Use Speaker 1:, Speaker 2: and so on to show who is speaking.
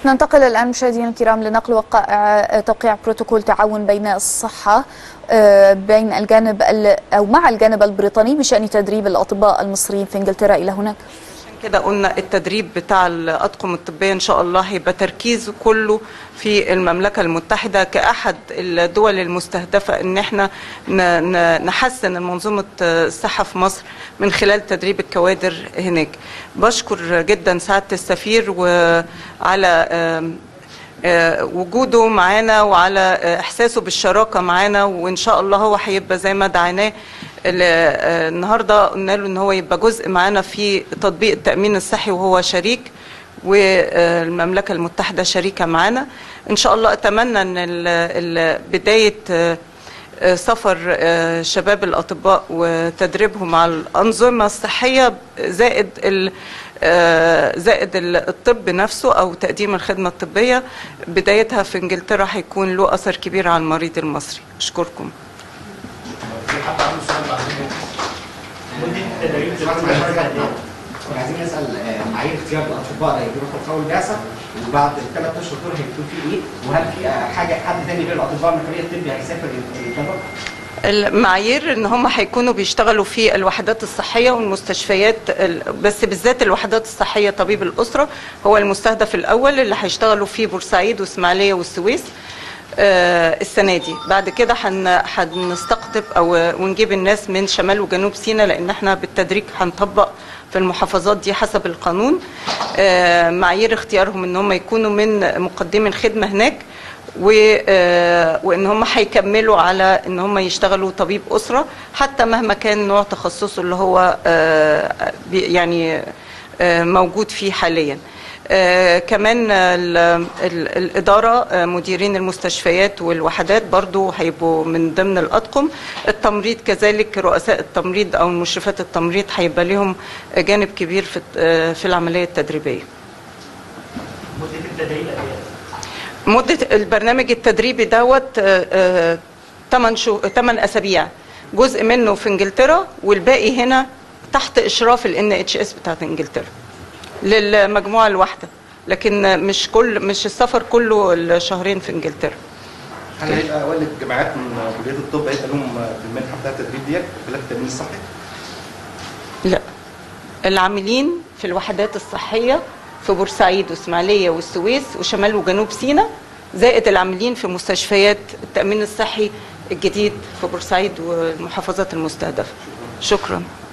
Speaker 1: ننتقل الآن مشاهدينا الكرام لنقل وقائع توقيع بروتوكول تعاون بين الصحة آه، بين الجانب ال- أو مع الجانب البريطاني بشأن تدريب الأطباء المصريين في إنجلترا إلى هناك
Speaker 2: عشان كده قلنا التدريب بتاع الأطقم الطبية إن شاء الله هيبقى تركيزه كله في المملكة المتحدة كأحد الدول المستهدفة إن احنا ن- ن- نحسن منظومة الصحة في مصر من خلال تدريب الكوادر هناك بشكر جدا سعادة السفير وعلى آم، آه، وجوده معانا وعلى آه، احساسه بالشراكه معانا وان شاء الله هو هيبقى زي ما دعيناه ال- آه، النهارده قلنا له ان هو يبقى جزء معانا في تطبيق التامين الصحي وهو شريك والمملكه المتحده شريكه معانا ان شاء الله اتمنى ان ال- ال- بدايه آه، آه، سفر آه، شباب الأطباء وتدريبهم على الأنظمة الصحية زائد ال- آه، زائد ال- الطب نفسه أو تقديم الخدمة الطبية بدايتها في إنجلترا هيكون له أثر كبير على المريض المصري أشكركم
Speaker 3: في حد عنده سؤال بعد كده؟
Speaker 4: مدة التدريب
Speaker 3: سمعت من حضرتك؟
Speaker 4: كنا عايزين نسال آه، معايير اختيار الاطباء اللي هيروحوا في اول بعثه وبعد الثلاث اشهر دول هيكون في ايه؟ وهل في آه، حاجه حد تاني غير الاطباء من الفريق الطبي هيسافر انجلترا؟
Speaker 2: المعايير ان هم هيكونوا بيشتغلوا في الوحدات الصحيه والمستشفيات ال- بس بالذات الوحدات الصحيه طبيب الاسره هو المستهدف الاول اللي هيشتغلوا في بورسعيد واسماعيليه والسويس آه، السنه دي بعد كده هن- هنستقطب او ونجيب الناس من شمال وجنوب سيناء لان احنا بالتدريج هنطبق في المحافظات دي حسب القانون آه، معايير اختيارهم ان هم يكونوا من مقدمي الخدمه هناك و آه، وان هم هيكملوا على ان هم يشتغلوا طبيب اسره حتى مهما كان نوع تخصصه اللي هو آه، بي- يعني آه، موجود فيه حاليا آه، كمان ال- ال- الإدارة آه، مديرين المستشفيات والوحدات برضو هيبقوا من ضمن الأطقم التمريض كذلك رؤساء التمريض أو المشرفات التمريض هيبقى لهم جانب كبير في آه، في العملية التدريبية
Speaker 4: مده التدريب قد ايه؟
Speaker 2: مدة البرنامج التدريبي دوت 8 شو 8 اسابيع جزء منه في انجلترا والباقي هنا تحت اشراف الان اتش اس بتاعت انجلترا للمجموعه الواحده لكن مش كل مش السفر كله الشهرين في انجلترا
Speaker 3: هل هيبقى والد جامعات من كليه الطب هيبقى لهم في المنحه بتاعت التدريب ديت خلاف التامين الصحي؟
Speaker 2: لا العاملين في الوحدات الصحيه في بورسعيد واسماعيليه والسويس وشمال وجنوب سيناء زائد العاملين في مستشفيات التامين الصحي الجديد في بورسعيد والمحافظات المستهدفه شكرا